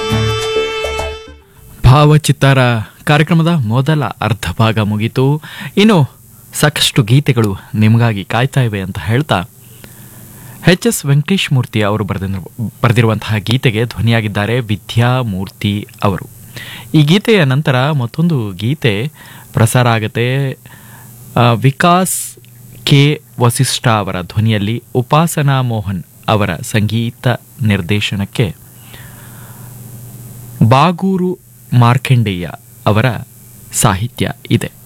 ಭಾವಚಿತ್ತಾರ ಕಾರ್ಯಕ್ರಮದ ಮೊದಲ ಅರ್ಧ ಭಾಗ ಮುಗೀತು ಇನ್ನು ಸಾಕಷ್ಟು ಗೀತೆಗಳು ನಿಮಗಾಗಿ ಕಾಯ್ತಾ ಇವೆ ಅಂತ ಹೇಳ್ತಾ ಎಚ್ ಎಸ್ ವೆಂಕಟೇಶ್ ಮೂರ್ತಿ ಅವರು ಬರೆದ ಬರೆದಿರುವಂತಹ ಗೀತೆಗೆ ಧ್ವನಿಯಾಗಿದ್ದಾರೆ ವಿದ್ಯಾಮೂರ್ತಿ ಅವರು ಈ ಗೀತೆಯ ನಂತರ ಮತ್ತೊಂದು ಗೀತೆ ಪ್ರಸಾರ ಆಗುತ್ತೆ ಆ, ವಿಕಾಸ್ ಕೆ ವಸಿಷ್ಠ ಅವರ ಧ್ವನಿಯಲ್ಲಿ ಉಪಾಸನಾ ಮೋಹನ್ ಅವರ ಸಂಗೀತ ನಿರ್ದೇಶನಕ್ಕೆ ಬಾಗೂರು ಮಾರ್ಕೆಂಡೇಯ ಅವರ ಸಾಹಿತ್ಯ ಇದೆ